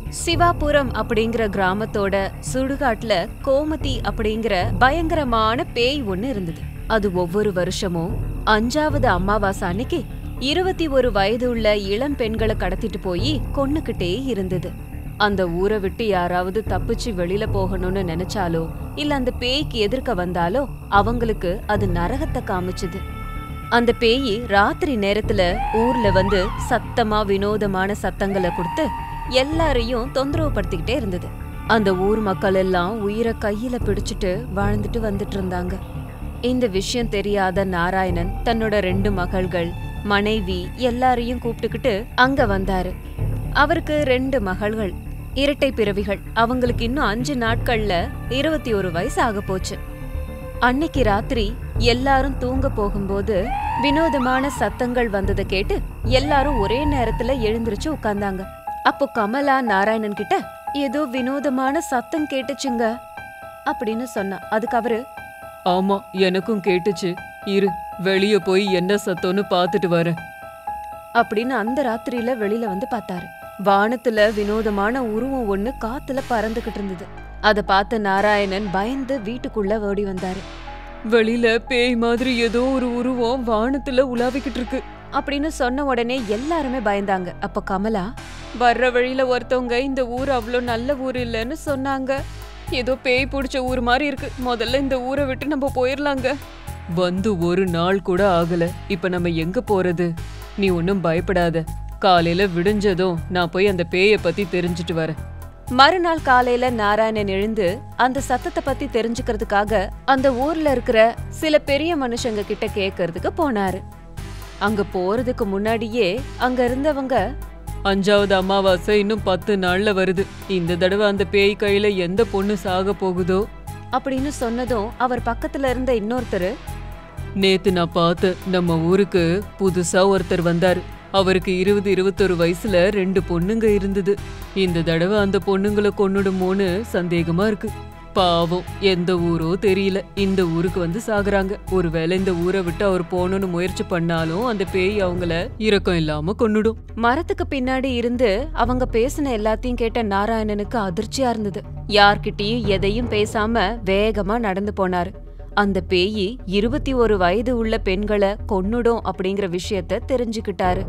சிவாபுரம் அப்படிங்கிற கிராமத்தோட சுடுகாட்டுல கோமதி அப்படிங்கிற பயங்கரமான பேய் ஒண்ணு இருந்தது அது ஒவ்வொரு வருஷமும் அஞ்சாவது அமாவாசை அன்னைக்கு இருபத்தி ஒரு வயது உள்ள இளம் பெண்களை கடத்திட்டு போய் கொன்னுக்கிட்டே இருந்தது அந்த ஊரை விட்டு யாராவது தப்பிச்சு வெளியில போகணும்னு நினைச்சாலோ இல்ல அந்த பேய்க்கு எதிர்க்க வந்தாலோ அவங்களுக்கு அது நரகத்தை காமிச்சுது அந்த பேயி ராத்திரி நேரத்துல ஊர்ல வந்து சத்தமா வினோதமான சத்தங்களை கொடுத்து எல்லாரையும் தொந்தரவு படுத்திக்கிட்டே இருந்தது அந்த ஊர் மக்கள் எல்லாம் உயிரை கையில பிடிச்சிட்டு வாழ்ந்துட்டு வந்துட்டு இருந்தாங்க இந்த விஷயம் தெரியாத நாராயணன் தன்னோட ரெண்டு மகள்கள் மனைவி எல்லாரையும் கூப்பிட்டுக்கிட்டு அங்க வந்தாரு அவருக்கு ரெண்டு மகள்கள் இரட்டை பிறவிகள் அவங்களுக்கு இன்னும் அஞ்சு நாட்கள்ல இருபத்தி ஒரு வயசு ஆக போச்சு அன்னைக்கு ராத்திரி எல்லாரும் தூங்க போகும்போது வினோதமான சத்தங்கள் வந்ததை கேட்டு எல்லாரும் ஒரே நேரத்துல எழுந்திருச்சு உட்கார்ந்தாங்க அப்போ கமலா நாராயணன் கிட்ட ஏதோ வினோதமான சத்தம் கேட்டுச்சுங்க அப்படின்னு சொன்னா அதுக்கு அவரு ஆமா எனக்கும் கேட்டுச்சு இரு வெளிய போய் என்ன சத்தம்னு பார்த்துட்டு வரேன் அப்படின்னு அந்த ராத்திரியில வெளியில வந்து பார்த்தாரு வானத்துல வினோதமான உருவம் ஒண்ணு காத்துல பறந்துகிட்டு இருந்தது அத பார்த்த நாராயணன் பயந்து வீட்டுக்குள்ள ஓடி வந்தாரு வெளியில பேய் மாதிரி ஏதோ ஒரு உருவம் வானத்துல உலாவிக்கிட்டு இருக்கு அப்படின்னு சொன்ன உடனே எல்லாருமே பயந்தாங்க அப்ப கமலா வர்ற வழியில ஒருத்தவங்க இந்த ஊர் அவ்வளோ நல்ல ஊர் இல்லைன்னு சொன்னாங்க ஏதோ பேய் பிடிச்ச ஊர் மாதிரி இருக்கு முதல்ல இந்த ஊரை விட்டு நம்ம போயிடலாங்க வந்து ஒரு நாள் கூட ஆகல இப்ப நம்ம எங்க போறது நீ ஒன்னும் பயப்படாத காலையில விடிஞ்சதும் நான் போய் அந்த பேய பத்தி தெரிஞ்சுட்டு வரேன் மறுநாள் காலையில நாராயணன் எழுந்து அந்த சத்தத்தை பத்தி தெரிஞ்சுக்கிறதுக்காக அந்த ஊர்ல இருக்கிற சில பெரிய மனுஷங்க கிட்ட கேட்கறதுக்கு போனாரு அங்க போறதுக்கு முன்னாடியே அங்க இருந்தவங்க அஞ்சாவது அமாவாசை இன்னும் பத்து நாள்ல வருது இந்த தடவை அந்த பேய் கையில எந்த பொண்ணு சாக போகுதோ அப்படின்னு சொன்னதும் அவர் பக்கத்துல இருந்த இன்னொருத்தரு நேத்து நான் பார்த்தேன் நம்ம ஊருக்கு புதுசா ஒருத்தர் வந்தாரு அவருக்கு இருபது இருபத்தொரு வயசுல ரெண்டு பொண்ணுங்க இருந்தது இந்த தடவை அந்த பொண்ணுங்களை கொன்னுடுமோன்னு சந்தேகமா இருக்கு பாவம் எந்த ஊரோ தெரியல இந்த ஊருக்கு வந்து சாகுறாங்க ஒருவேளை இந்த ஊரை விட்டு அவர் போகணும்னு முயற்சி பண்ணாலும் அந்த பேய் அவங்கள இரக்கம் இல்லாம கொன்னுடும் மரத்துக்கு பின்னாடி இருந்து அவங்க பேசின எல்லாத்தையும் கேட்ட நாராயணனுக்கு அதிர்ச்சியா இருந்தது யார்கிட்டயும் எதையும் பேசாம வேகமா நடந்து போனாரு அந்த பேயி இருபத்தி ஒரு வயது உள்ள பெண்களை கொன்னுடும் அப்படிங்கிற விஷயத்த தெரிஞ்சுக்கிட்டாரு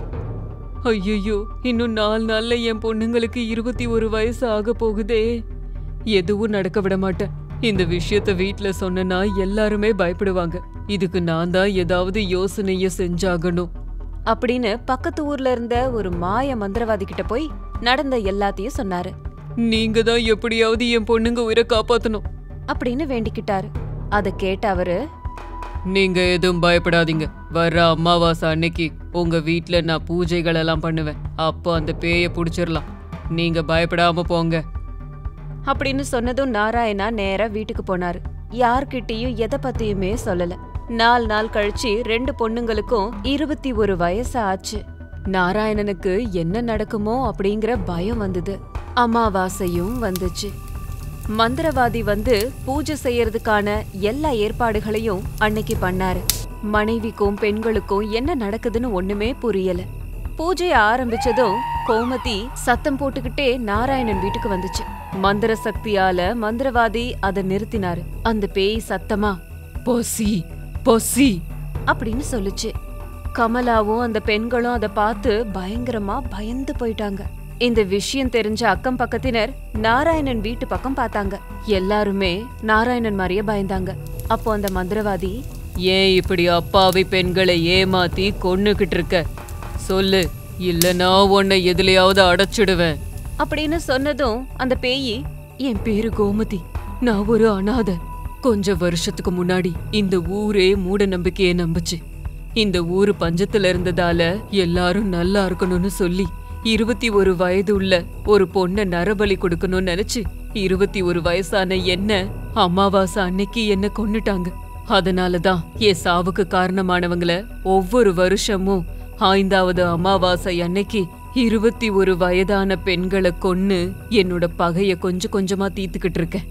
ஐயோ இன்னும் நாலு நாள்ல என் பொண்ணுங்களுக்கு இருபத்தி ஒரு வயசு ஆக போகுதே எதுவும் நடக்க விட மாட்டேன் இந்த விஷயத்த வீட்ல சொன்னனா எல்லாருமே பயப்படுவாங்க இதுக்கு நான் தான் ஏதாவது யோசனைய செஞ்சாகணும் அப்படின்னு பக்கத்து ஊர்ல இருந்த ஒரு மாய மந்திரவாதி கிட்ட போய் நடந்த எல்லாத்தையும் சொன்னாரு நீங்க தான் எப்படியாவது என் பொண்ணுங்க உயிரை காப்பாத்தணும் அப்படின்னு வேண்டிக்கிட்டாரு அத கேட்ட அவரு நீங்க எதுவும் பயப்படாதீங்க வர்ற அமாவாசை அன்னைக்கு உங்க வீட்ல நான் பூஜைகள் எல்லாம் பண்ணுவேன் அப்போ அந்த பேய புடிச்சிடலாம் நீங்க பயப்படாம போங்க அப்படின்னு சொன்னதும் நாராயணா நேரா வீட்டுக்கு போனாரு யார்கிட்டயும் எதை பத்தியுமே சொல்லல நாலு நாள் கழிச்சு ரெண்டு பொண்ணுங்களுக்கும் இருபத்தி ஒரு வயசு ஆச்சு நாராயணனுக்கு என்ன நடக்குமோ அப்படிங்கிற பயம் வந்தது அமாவாசையும் வந்துச்சு மந்திரவாதி வந்து பூஜை செய்யறதுக்கான எல்லா ஏற்பாடுகளையும் அன்னைக்கு பண்ணாரு மனைவிக்கும் பெண்களுக்கும் என்ன நடக்குதுன்னு ஒண்ணுமே புரியல பூஜைய ஆரம்பிச்சதும் கோமதி சத்தம் போட்டுக்கிட்டே நாராயணன் வீட்டுக்கு வந்துச்சு மந்திர சக்தியால மந்திரவாதி அதை நிறுத்தினாரு அந்த பேய் சத்தமா பொசி பொசி அப்படின்னு சொல்லுச்சு கமலாவும் அந்த பெண்களும் அதை பார்த்து பயங்கரமா பயந்து போயிட்டாங்க இந்த விஷயம் தெரிஞ்ச அக்கம் பக்கத்தினர் நாராயணன் வீட்டு பக்கம் பார்த்தாங்க எல்லாருமே நாராயணன் மாதிரியே பயந்தாங்க அப்போ அந்த மந்திரவாதி ஏன் இப்படி அப்பாவி பெண்களை ஏமாத்தி கொன்னுகிட்டு இருக்க சொல்லு இல்லனா உன்னை எதுலயாவது அடைச்சிடுவேன் அப்படின்னு சொன்னதும் அந்த பேயி என் பேரு கோமதி நான் ஒரு அனாதை கொஞ்ச வருஷத்துக்கு முன்னாடி இந்த ஊரே மூட நம்பிக்கையை நம்புச்சு இந்த ஊரு பஞ்சத்துல இருந்ததால எல்லாரும் நல்லா இருக்கணும்னு சொல்லி இருபத்தி ஒரு வயது உள்ள ஒரு பொண்ண நரபலி கொடுக்கணும்னு நினைச்சு இருபத்தி ஒரு வயசான என்ன அமாவாசை அன்னைக்கு என்ன கொன்னுட்டாங்க அதனாலதான் என் சாவுக்கு காரணமானவங்கள ஒவ்வொரு வருஷமும் ஐந்தாவது அமாவாசை அன்னைக்கு இருபத்தி ஒரு வயதான பெண்களை கொன்னு என்னோட பகைய கொஞ்சம் கொஞ்சமா தீத்துக்கிட்டு இருக்கேன்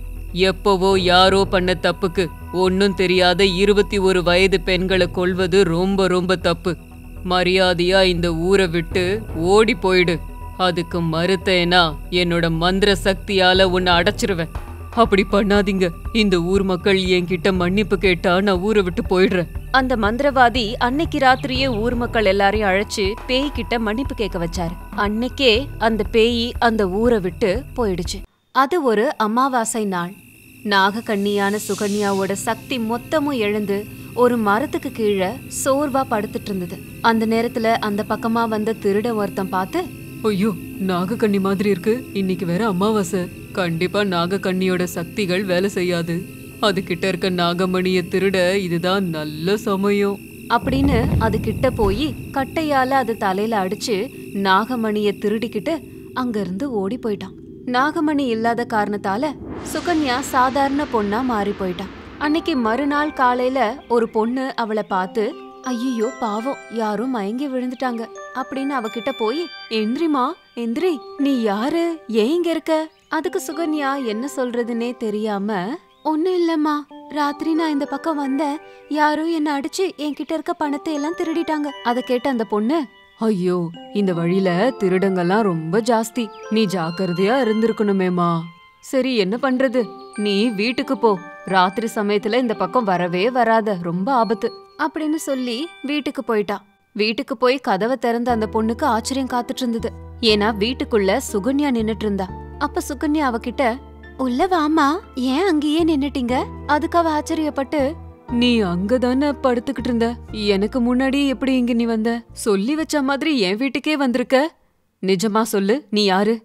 எப்பவோ யாரோ பண்ண தப்புக்கு ஒன்னும் தெரியாத இருபத்தி ஒரு வயது பெண்களை கொல்வது ரொம்ப ரொம்ப தப்பு மரியாதையா இந்த ஊரை விட்டு ஓடி போயிடு அதுக்கு மறுத்தேனா என்னோட மந்திர சக்தியால உன்னை அடைச்சிருவேன் அப்படி பண்ணாதீங்க இந்த ஊர் மக்கள் என்கிட்ட மன்னிப்பு கேட்டா நான் ஊரை விட்டு போயிடுறேன் அந்த மந்திரவாதி அன்னைக்கு ராத்திரியே ஊர் மக்கள் எல்லாரையும் அழைச்சு பேய் கிட்ட மன்னிப்பு கேட்க வச்சாரு அன்னைக்கே அந்த பேய் அந்த ஊரை விட்டு போயிடுச்சு அது ஒரு அமாவாசை நாள் நாகக்கண்ணியான சுகன்யாவோட சக்தி மொத்தமும் எழுந்து ஒரு மரத்துக்கு கீழே சோர்வா படுத்துட்டு இருந்தது அந்த நேரத்துல அந்த பக்கமா வந்த திருடன் ஒருத்தன் பார்த்து ஐயோ நாகக்கண்ணி மாதிரி இருக்கு இன்னைக்கு வேற அமாவாசை கண்டிப்பா நாகக்கண்ணியோட சக்திகள் வேலை செய்யாது அது கிட்ட இருக்க நாகமணிய திருட இதுதான் நல்ல சமயம் அப்படின்னு அது கிட்ட போய் கட்டையால அது தலையில அடிச்சு நாகமணிய திருடிக்கிட்டு அங்கிருந்து ஓடி போயிட்டான் நாகமணி இல்லாத காரணத்தால சுகன்யா சாதாரண பொண்ணா மாறி போயிட்டான் அன்னைக்கு மறுநாள் காலையில ஒரு பொண்ணு அவளை பார்த்து ஐயோ பாவம் யாரும் மயங்கி விழுந்துட்டாங்க அப்படின்னு அவகிட்ட போய் எந்திரிமா எந்திரி நீ யாரு ஏன் இங்க இருக்க அதுக்கு சுகன்யா என்ன சொல்றதுன்னே தெரியாம ஒண்ணும் இல்லம்மா ராத்திரி நான் இந்த பக்கம் வந்தேன் யாரும் என்ன அடிச்சு என்கிட்ட இருக்க பணத்தை எல்லாம் திருடிட்டாங்க அத கேட்ட அந்த பொண்ணு ஐயோ இந்த வழியில திருடங்கெல்லாம் ரொம்ப ஜாஸ்தி நீ ஜாக்கிரதையா இருந்திருக்கணுமேமா சரி என்ன பண்றது நீ வீட்டுக்கு போ ராத்திரி சமயத்துல இந்த பக்கம் வரவே வராத ரொம்ப ஆபத்து அப்படின்னு சொல்லி வீட்டுக்கு போயிட்டா வீட்டுக்கு போய் கதவை திறந்த அந்த பொண்ணுக்கு ஆச்சரியம் காத்துட்டு இருந்தது ஏன்னா வீட்டுக்குள்ள சுகன்யா நின்னுட்டு இருந்தா அப்ப சுகன்யா அவகிட்ட உள்ள வாமா ஏன் அங்கேயே நின்னுட்டீங்க அதுக்கு அவ ஆச்சரியப்பட்டு நீ அங்கதானே படுத்துக்கிட்டு இருந்த எனக்கு முன்னாடி எப்படி இங்க நீ வந்த சொல்லி வச்ச மாதிரி என் வீட்டுக்கே வந்திருக்க நிஜமா சொல்லு நீ யாரு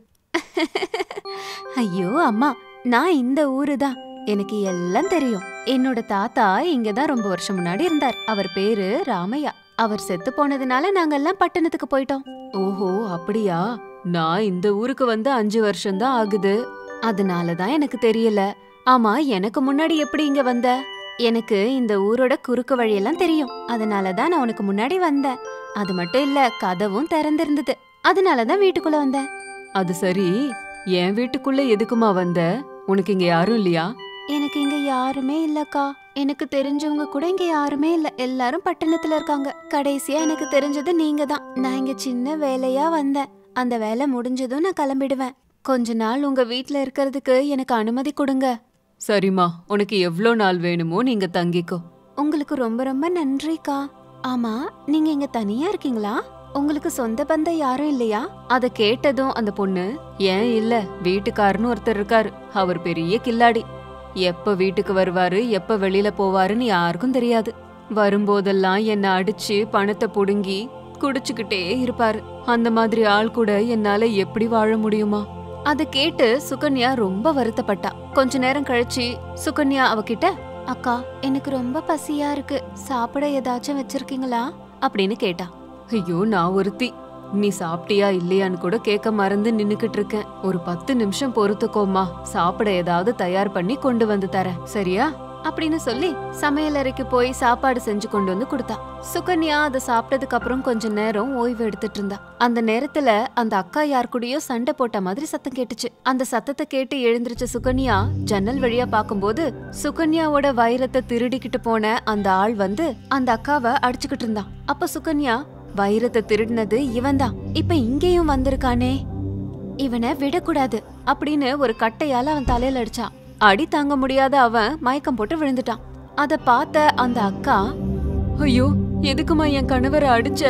ஐயோ அம்மா நான் இந்த ஊரு தான் எனக்கு எல்லாம் தெரியும் என்னோட தாத்தா இங்க தான் ரொம்ப வருஷம் முன்னாடி இருந்தார் அவர் பேரு ராமையா அவர் செத்து போனதுனால நாங்கெல்லாம் பட்டணத்துக்கு போயிட்டோம் ஓஹோ அப்படியா நான் இந்த ஊருக்கு வந்து அஞ்சு வருஷம்தான் ஆகுது அதனால தான் எனக்கு தெரியல ஆமா எனக்கு முன்னாடி எப்படி இங்க வந்த எனக்கு இந்த ஊரோட குறுக்கு வழியெல்லாம் தெரியும் அதனால தான் நான் உனக்கு முன்னாடி வந்தேன் அது மட்டும் இல்ல கதவும் திறந்திருந்தது அதனால தான் வீட்டுக்குள்ள வந்தேன் அது சரி என் வீட்டுக்குள்ள எதுக்குமா வந்த உனக்கு இங்க யாரும் இல்லையா எனக்கு இங்க யாருமே இல்லக்கா எனக்கு தெரிஞ்சவங்க கூட இங்க யாருமே இல்ல எல்லாரும் பட்டணத்துல இருக்காங்க கடைசியா எனக்கு தெரிஞ்சது நீங்க தான் நான் இங்க சின்ன வேலையா வந்தேன் அந்த வேலை முடிஞ்சதும் நான் கிளம்பிடுவேன் கொஞ்ச நாள் உங்க வீட்ல இருக்கிறதுக்கு எனக்கு அனுமதி கொடுங்க சரிம்மா உனக்கு எவ்ளோ நாள் வேணுமோ நீங்க தங்கிக்கோ உங்களுக்கு ரொம்ப ரொம்ப நன்றிக்கா ஆமா நீங்க இங்க தனியா இருக்கீங்களா உங்களுக்கு சொந்த பந்தம் யாரும் இல்லையா அத கேட்டதும் அந்த பொண்ணு ஏன் இல்ல வீட்டுக்காரன்னு ஒருத்தர் இருக்காரு அவர் பெரிய கில்லாடி எப்ப வீட்டுக்கு வருவாரு எப்ப வெளியில போவாருன்னு யாருக்கும் தெரியாது வரும்போதெல்லாம் என்ன அடிச்சு பணத்தை புடுங்கி குடிச்சுக்கிட்டே இருப்பாரு அந்த மாதிரி ஆள் கூட என்னால எப்படி வாழ முடியுமா அத கேட்டு சுகன்யா ரொம்ப வருத்தப்பட்டா கொஞ்ச நேரம் கழிச்சு சுகன்யா அவகிட்ட அக்கா எனக்கு ரொம்ப பசியா இருக்கு சாப்பிட ஏதாச்சும் வச்சிருக்கீங்களா அப்படின்னு கேட்டா ஐயோ நான் ஒருத்தி நீ சாப்பிட்டியா இல்லையான்னு கூட கேட்க மறந்து நின்னுக்கிட்டு இருக்கேன் ஒரு பத்து நிமிஷம் பொறுத்துக்கோமா சாப்பிட ஏதாவது தயார் பண்ணி கொண்டு வந்து தரேன் சரியா அப்படின்னு சொல்லி சமையலறைக்கு போய் சாப்பாடு செஞ்சு கொண்டு வந்து கொடுத்தா சுகன்யா அதை சாப்பிட்டதுக்கு அப்புறம் கொஞ்ச நேரம் ஓய்வு எடுத்துட்டு இருந்தா அந்த நேரத்துல அந்த அக்கா யார் கூடயோ சண்டை போட்ட மாதிரி சத்தம் கேட்டுச்சு அந்த சத்தத்தை கேட்டு எழுந்திருச்ச சுகன்யா ஜன்னல் வழியா பாக்கும்போது சுகன்யாவோட வைரத்தை திருடிக்கிட்டு போன அந்த ஆள் வந்து அந்த அக்காவை அடிச்சுக்கிட்டு இருந்தான் அப்ப சுகன்யா வைரத்தை திருடினது இவன்தான் இப்ப இங்கேயும் வந்திருக்கானே இவனை விடக்கூடாது அப்படின்னு ஒரு கட்டையால அவன் தலையில அடிச்சான் அடி தாங்க முடியாத அவன் மயக்கம் போட்டு விழுந்துட்டான் அத பார்த்த அந்த அக்கா ஐயோ எதுக்குமா என் கணவரை அடிச்ச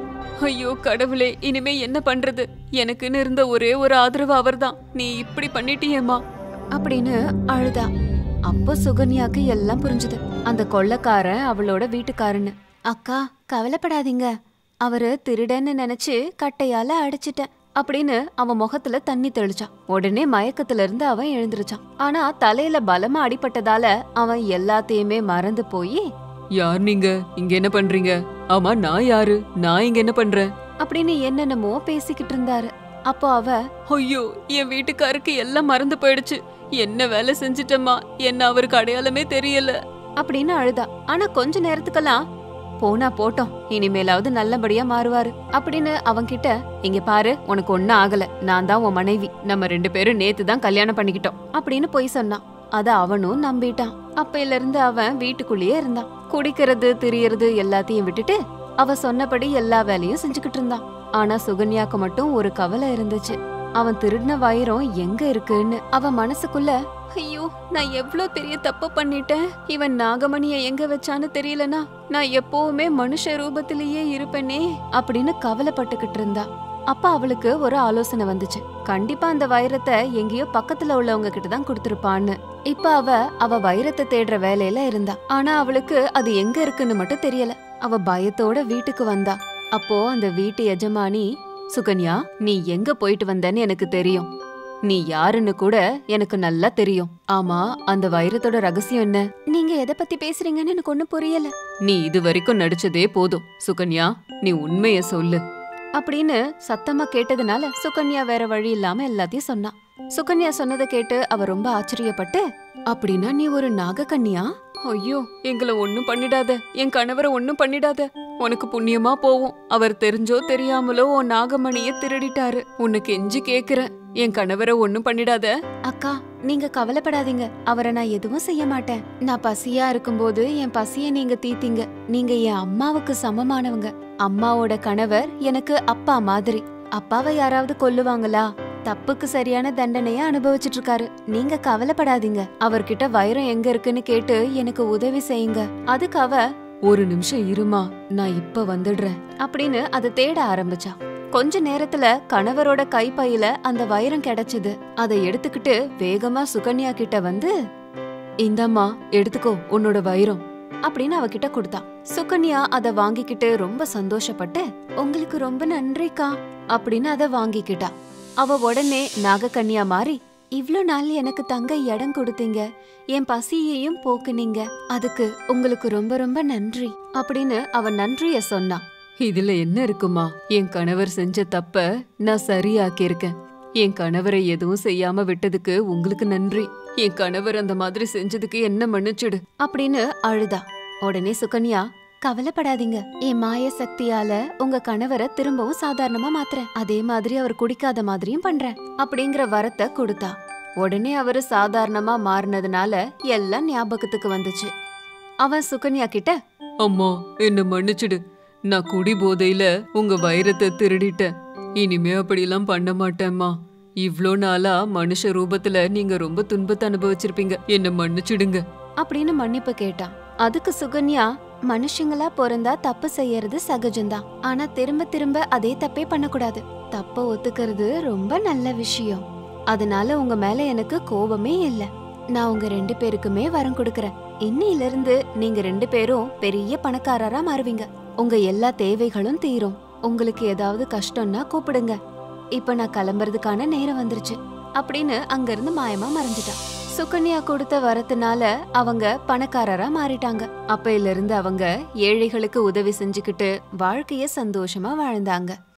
ஐயோ கடவுளே இனிமே என்ன பண்றது எனக்குன்னு இருந்த ஒரே ஒரு ஆதரவு அவர்தான் நீ இப்படி பண்ணிட்டியேம்மா அப்படின்னு அழுதா அப்போ சுகன்யாக்கு எல்லாம் புரிஞ்சுது அந்த கொள்ளக்காரன் அவளோட வீட்டுக்காரன்னு அக்கா கவலைப்படாதீங்க அவரு திருடன்னு நினைச்சு கட்டையால அடிச்சிட்டேன் அப்படின்னு அவன் முகத்துல தண்ணி தெளிச்சான் உடனே மயக்கத்துல இருந்து அவன் எழுந்திருச்சான் ஆனா தலையில பலமா அடிபட்டதால அவன் எல்லாத்தையுமே மறந்து போய் யார் நீங்க இங்க என்ன பண்றீங்க ஆமா நான் யாரு நான் இங்க என்ன பண்றேன் அப்படின்னு என்னென்னமோ பேசிக்கிட்டு இருந்தாரு அப்போ அவ ஐயோ என் வீட்டுக்காருக்கு எல்லாம் மறந்து போயிடுச்சு என்ன வேலை செஞ்சிட்டம்மா என்ன அவருக்கு அடையாளமே தெரியல அப்படின்னு அழுதா ஆனா கொஞ்ச நேரத்துக்கெல்லாம் போனா போட்டோம் இனிமேலாவது நல்லபடியா மாறுவாரு அப்படின்னு அவன்கிட்ட இங்க பாரு உனக்கு ஒன்னும் ஆகல நான் தான் உன் மனைவி நம்ம ரெண்டு பேரும் நேத்து தான் கல்யாணம் பண்ணிக்கிட்டோம் அப்படின்னு போய் சொன்னான் அத அவனும் நம்பிட்டான் அப்பையில இருந்து அவன் வீட்டுக்குள்ளேயே இருந்தான் குடிக்கிறது திரியறது எல்லாத்தையும் விட்டுட்டு அவ சொன்னபடி எல்லா வேலையும் செஞ்சுக்கிட்டு இருந்தான் ஆனா சுகன்யாக்கு மட்டும் ஒரு கவலை இருந்துச்சு அவன் திருடின வைரம் எங்க இருக்குன்னு அவன் மனசுக்குள்ள ஐயோ நான் எவ்ளோ பெரிய தப்பு பண்ணிட்டேன் இவன் நாகமணிய எங்க வச்சான்னு தெரியலனா நான் எப்பவுமே மனுஷ ரூபத்திலேயே இருப்பேனே அப்படின்னு கவலைப்பட்டுக்கிட்டு இருந்தா அப்ப அவளுக்கு ஒரு ஆலோசனை வந்துச்சு கண்டிப்பா அந்த வைரத்தை எங்கேயோ பக்கத்துல உள்ளவங்க கிட்ட தான் கொடுத்திருப்பான்னு இப்ப அவ அவ வைரத்தை தேடுற வேலையில இருந்தா ஆனா அவளுக்கு அது எங்க இருக்குன்னு மட்டும் தெரியல அவ பயத்தோட வீட்டுக்கு வந்தா அப்போ அந்த வீட்டு எஜமானி சுகன்யா நீ எங்க போயிட்டு வந்தேன்னு எனக்கு தெரியும் நீ யாருன்னு கூட எனக்கு நல்லா தெரியும் ஆமா அந்த வைரத்தோட ரகசியம் என்ன நீங்க எதை பத்தி பேசுறீங்கன்னு எனக்கு ஒண்ணு புரியல நீ இது வரைக்கும் நடிச்சதே போதும் சுகன்யா நீ உண்மைய சொல்லு அப்படின்னு சத்தமா கேட்டதுனால சுகன்யா வேற வழி இல்லாம எல்லாத்தையும் சொன்னா சுகன்யா சொன்னதை கேட்டு அவ ரொம்ப ஆச்சரியப்பட்டு அப்படின்னா நீ ஒரு நாகக்கன்னியா ஐயோ எங்களை ஒண்ணும் பண்ணிடாத என் கணவரை ஒண்ணும் பண்ணிடாத உனக்கு புண்ணியமா போவும் அவர் தெரிஞ்சோ தெரியாமலோ உன் நாகமணிய திருடிட்டாரு உன்னை கெஞ்சி கேக்குறேன் என் கணவரை ஒண்ணும் பண்ணிடாத அக்கா நீங்க கவலைப்படாதீங்க அவரை நான் எதுவும் செய்ய மாட்டேன் நான் பசியா இருக்கும்போது என் பசிய நீங்க தீத்தீங்க நீங்க என் அம்மாவுக்கு சமமானவங்க அம்மாவோட கணவர் எனக்கு அப்பா மாதிரி அப்பாவை யாராவது கொல்லுவாங்களா தப்புக்கு சரியான தண்டனைய அனுபவிச்சிட்டு இருக்காரு நீங்க கவலைப்படாதீங்க அவர்கிட்ட வைரம் எங்க இருக்குன்னு கேட்டு எனக்கு உதவி செய்யுங்க அதுக்கு அவ ஒரு நிமிஷம் இருமா நான் இப்ப வந்துடுறேன் அப்படின்னு அதை தேட ஆரம்பிச்சா கொஞ்ச நேரத்துல கணவரோட கைப்பையில அந்த வைரம் கிடைச்சது அதை எடுத்துக்கிட்டு வேகமா சுகன்யா கிட்ட வந்து இந்தாம்மா எடுத்துக்கோ உன்னோட வைரம் அப்படின்னு அவகிட்ட கொடுத்தா சுகன்யா அத வாங்கிக்கிட்டு ரொம்ப சந்தோஷப்பட்டு உங்களுக்கு ரொம்ப நன்றிக்கா அப்படின்னு அத வாங்கிக்கிட்டா அவ உடனே நாகக்கன்னியா மாறி இவ்ளோ நாள் எனக்கு தங்க இடம் கொடுத்தீங்க என் பசியையும் போக்குனீங்க அதுக்கு உங்களுக்கு ரொம்ப ரொம்ப நன்றி அப்படின்னு அவ நன்றிய சொன்னா இதுல என்ன இருக்குமா என் கணவர் செஞ்ச தப்ப நான் சரியாக்கியிருக்கேன் என் கணவரை எதுவும் செய்யாம விட்டதுக்கு உங்களுக்கு நன்றி என் கணவர் அந்த மாதிரி செஞ்சதுக்கு என்ன மன்னிச்சிடு அப்படின்னு அழுதா உடனே சுகன்யா கவலைப்படாதீங்க என் மாய சக்தியால உங்க கணவரை திரும்பவும் சாதாரணமா மாத்துறேன் அதே மாதிரி அவர் குடிக்காத மாதிரியும் பண்றேன் அப்படிங்கிற வரத்தை கொடுத்தா உடனே அவரு சாதாரணமா மாறினதுனால எல்லாம் ஞாபகத்துக்கு வந்துச்சு அவன் சுகன்யா கிட்ட அம்மா என்ன மன்னிச்சிடு நான் குடி போதையில உங்க வைரத்தை திருடிட்டேன் இனிமே அப்படிலாம் பண்ண மாட்டேம்மா இவ்ளோ நாளா மனுஷ ரூபத்துல நீங்க ரொம்ப துன்பத்தை அனுபவிச்சிருப்பீங்க என்ன மன்னிச்சிடுங்க அப்படின்னு மன்னிப்பு கேட்டான் அதுக்கு சுகன்யா மனுஷங்களா பிறந்தா தப்பு செய்யறது சகஜம்தான் ஆனா திரும்ப திரும்ப அதே தப்பே பண்ணக்கூடாது தப்ப ஒத்துக்கிறது ரொம்ப நல்ல விஷயம் அதனால உங்க மேல எனக்கு கோபமே இல்ல நான் உங்க ரெண்டு பேருக்குமே வரம் கொடுக்கறேன் இன்னையில இருந்து நீங்க ரெண்டு பேரும் பெரிய பணக்காரரா மாறுவீங்க உங்க எல்லா தேவைகளும் தீரும் உங்களுக்கு ஏதாவது கஷ்டம்னா கூப்பிடுங்க இப்ப நான் கிளம்புறதுக்கான நேரம் வந்துருச்சு அப்படின்னு அங்கிருந்து மாயமா மறைஞ்சிட்டான் சுகன்யா கொடுத்த வரத்துனால அவங்க பணக்காரரா மாறிட்டாங்க அப்பையில இருந்து அவங்க ஏழைகளுக்கு உதவி செஞ்சுக்கிட்டு வாழ்க்கைய சந்தோஷமா வாழ்ந்தாங்க